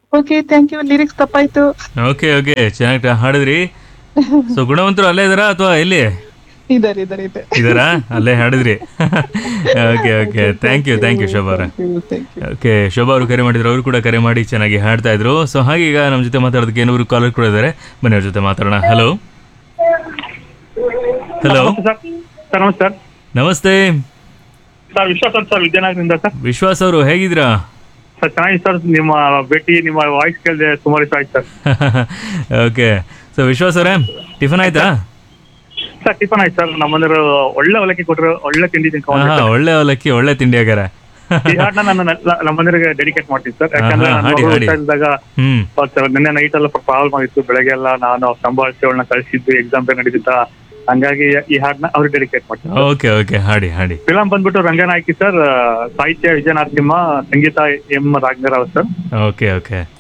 Okay thank you lyrics ತಪ್ಪಾಯ್ತು okay okay ಚೆನ್ನಾಗಿ ಹಾಡಿದ್ರಿ ಸೊ ಗುಣವಂತರು ಅಲ್ಲೇ ಇದಾರಾ ಅಥವಾ ಎಲ್ಲಿ ಇದಾರೆ ಇದಾರೆ ಇದೆ ಇದಾರಾ ಅಲ್ಲೇ ಹಾಡಿದ್ರಿ okay okay thank you thank you Shobha ಅವರೇ ಥ್ಯಾಂಕ್ ಯು ಓಕೆ ಶೋಭಾ ಅವರು ಕರೆ ಮಾಡಿದ್ರು ಅವರು ಕೂಡ ಕರೆ ಮಾಡಿ ಚೆನ್ನಾಗಿ ಹಾಡ್ತಾ ಇದ್ರು ಸೊ ಹಾಗೆ ಈಗ ನಮ್ಮ ಜೊತೆ ಮಾತಾಡೋದಕ್ಕೆ ಏನೂರು ಕಾಲರ್ ಕೂಡ ಇದ್ದಾರೆ ಬನ್ನಿ ಅವ್ರ ಜೊತೆ ಮಾತಾಡೋಣ ಹಲೋ ಹಲೋ ಸರ್ ಸರ್ ನಮಸ್ತೆ ಸರ್ ನಮಸ್ತೆ ಸರ್ ವಿಶ್ವಾಸ ಅಂತ ಸರ್ ವಿದ್ಯಾನಗರದಿಂದ ಸರ್ ವಿಶ್ವಾಸ್ ಅವರು ಹೇಗಿದ್ದೀರಾ ಸರ್ ಚೆನ್ನಾಗಿ ಸರ್ ನಿಮ್ಮ ಭೇಟಿ ನಿಮ್ಮ ವಾಯ್ಸ್ ಕೇಳಿದೆ ಸುಮಾರು ಇಷ್ಟ ಆಯ್ತು ಸರ್ ಓಕೆ ಸೊ ವಿಶ್ವಾಸ್ ಅವರೇ ಟಿಫನ್ ಆಯ್ತಾ ಸರ್ ಟಿಫನ್ ಆಯ್ತು ಸರ್ ನಮ್ಮಂದ್ರೆ ಒಳ್ಳೆ ಅವಲಕ್ಕಿ ಕೊಟ್ಟರು ಒಳ್ಳೆ ತಿಂಡಿ ತಿನ್ಕೊಂಡು ಹಾ ಒಳ್ಳೆ ಅವಲಕ್ಕಿ ಒಳ್ಳೆ ತಿಂಡಿ ಆಗ್ಯಾರ ಈ ಹಾಡನ್ನ ನಾನು ನ- ನಮ್ಮಂದ್ರಿಗೆ ಡೆಡಿಕೇಟ್ ಮಾಡ್ತೀನಿ ಸರ್ ಯಾಕಂದ್ರೆ ಹಾ, ನಾನು ಹಾಡಿ, ಮಗು ಹಾಡಿ. ಹುಟ್ಟಾಗಿದ್ದಾಗ ಹ್ಮ್ ಸರ್ ನಿನ್ನೆ ನೈಟ್ ಎಲ್ಲ ಪ್ರಾಬ್ಲಮ್ ಆಗಿತ್ತು ಬೆಳಗ್ಗೆ ಎಲ್ಲ ನಾನು ಸಂಭಾಳಿಸಿ ಅವಳನ್ನ ಕಳಿಸಿದ್ದು ಎಕ್ಸಾಮ್ ನಡೀತಿತ್ತ ಹಂಗಾಗಿ ಈ ಹಾಡನ್ನ ಅವ್ರಿಗೆ ಡೆಡಿಕೇಟ್ ಮಾಡ್ತೀನಿ ಓಕೆ ಓಕೆ ಹಾಡಿ ಹಾಡಿ ಫಿಲಂ ಬಂದ್ಬಿಟ್ಟು ರಂಗನಾಯಕಿ ಸರ್ ಸಾಹಿತ್ಯ ವಿಜಯ ನರಸಿಂಹ ಸಂಗೀತ M Raghavendra sir okay okay